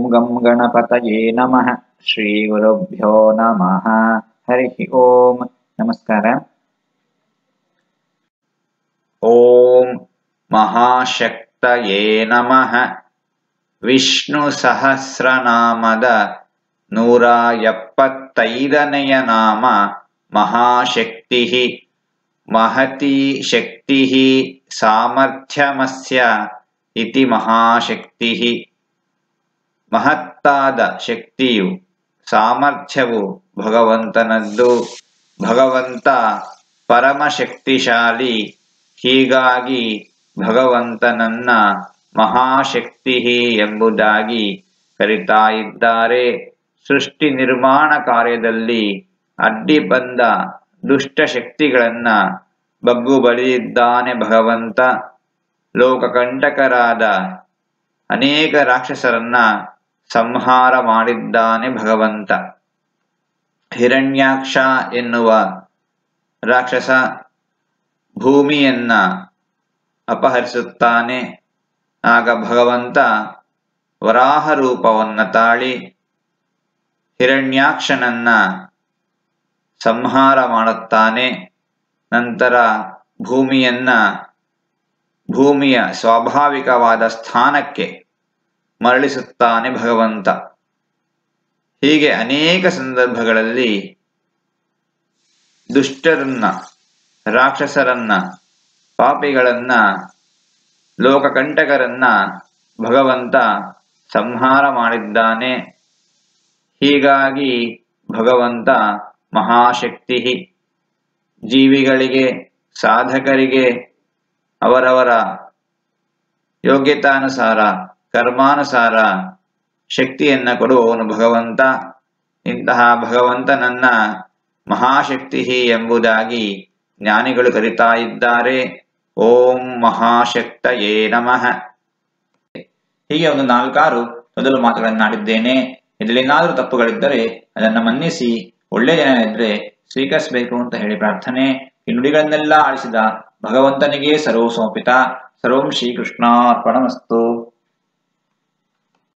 ಗಂ ಗಣಪತಯೇ ನಮಃ ಶ್ರೀ ಗುರುಭ್ಯೋ ನಮಃ ಹರಿ ಓಂ ನಮಸ್ಕಾರ ಓಂ ಮಹಾಶಕ್ತಯೇ ನಮಃ ವಿಷ್ಣು ಸಹಸ್ರನಾಮದ ನೂರ ಎಪ್ಪತ್ತೈದನೆಯ ನಾಮ ಮಹಾಶಕ್ತಿ ಮಹತಿ ಶಕ್ತಿ ಸಾಮರ್ಥ್ಯಮಸ್ಯ ಇತಿ ಮಹಾಶಕ್ತಿ ಮಹತ್ತಾದ ಶಕ್ತಿಯು ಸಾಮರ್ಥ್ಯವು ಭಗವಂತನದ್ದು ಭಗವಂತ ಪರಮಶಕ್ತಿಶಾಲಿ ಹೀಗಾಗಿ ಭಗವಂತನನ್ನ ಮಹಾಶಕ್ತಿ ಎಂಬುದಾಗಿ ಕರಿತಾ ಇದ್ದಾರೆ ಸೃಷ್ಟಿ ನಿರ್ಮಾಣ ಕಾರ್ಯದಲ್ಲಿ ಅಡ್ಡಿ ಬಂದ ದುಷ್ಟ ಶಕ್ತಿಗಳನ್ನ ಬಗ್ಗು ಬಳಿದಿದ್ದಾನೆ ಭಗವಂತ ಲೋಕಕಂಟಕರಾದ ಅನೇಕ ರಾಕ್ಷಸರನ್ನ ಸಂಹಾರ ಮಾಡಿದ್ದಾನೆ ಭಗವಂತ ಹಿರಣ್ಯಾಕ್ಷ ಎನ್ನುವ ರಾಕ್ಷಸ ಭೂಮಿಯನ್ನ ಅಪಹರಿಸುತ್ತಾನೆ ಆಗ ಭಗವಂತ ವರಾಹ ರೂಪವನ್ನ ತಾಳಿ ಹಿರಣ್ಯಾಕ್ಷನನ್ನ ಸಂಹಾರ ಮಾಡುತ್ತಾನೆ ನಂತರ ಭೂಮಿಯನ್ನ ಭೂಮಿಯ ಸ್ವಾಭಾವಿಕವಾದ ಸ್ಥಾನಕ್ಕೆ ಮರಳಿಸುತ್ತಾನೆ ಭಗವಂತ ಹೀಗೆ ಅನೇಕ ಸಂದರ್ಭಗಳಲ್ಲಿ ದುಷ್ಟರನ್ನ ರಾಕ್ಷಸರನ್ನ ಪಾಪಿಗಳನ್ನ ಲೋಕಕಂಟಕರನ್ನ ಭಗವಂತ ಸಂಹಾರ ಮಾಡಿದ್ದಾನೆ ಹೀಗಾಗಿ ಭಗವಂತ ಮಹಾಶಕ್ತಿ ಜೀವಿಗಳಿಗೆ ಸಾಧಕರಿಗೆ ಅವರವರ ಯೋಗ್ಯತಾನುಸಾರ ಕರ್ಮಾನುಸಾರ ಶಕ್ತಿಯನ್ನ ಕೊಡುವವನು ಭಗವಂತ ಇಂತಹ ಭಗವಂತನನ್ನ ಮಹಾಶಕ್ತಿ ಎಂಬುದಾಗಿ ಜ್ಞಾನಿಗಳು ಕರಿತಾ ಇದ್ದಾರೆ ಓಂ ಮಹಾಶಕ್ತಯೇ ನಮಃ ಹೀಗೆ ಒಂದು ನಾಲ್ಕಾರು ಮೊದಲು ಮಾತುಗಳನ್ನಾಡಿದ್ದೇನೆ ಇದರಲ್ಲೇನಾದರೂ ತಪ್ಪುಗಳಿದ್ದರೆ ಅದನ್ನು ಮನ್ನಿಸಿ ಒಳ್ಳೆ ಜನ ಇದ್ರೆ ಸ್ವೀಕರಿಸಬೇಕು ಅಂತ ಹೇಳಿ ಪ್ರಾರ್ಥನೆ ಈ ನುಡಿಗಳನ್ನೆಲ್ಲ ಆಳಿಸಿದ ಭಗವಂತನಿಗೆ ಸರ್ವ ಸಮರ್ಪಿತ ಸರ್ವಂ ಶ್ರೀಕೃಷ್ಣಾರ್ಪಣಮಸ್ತು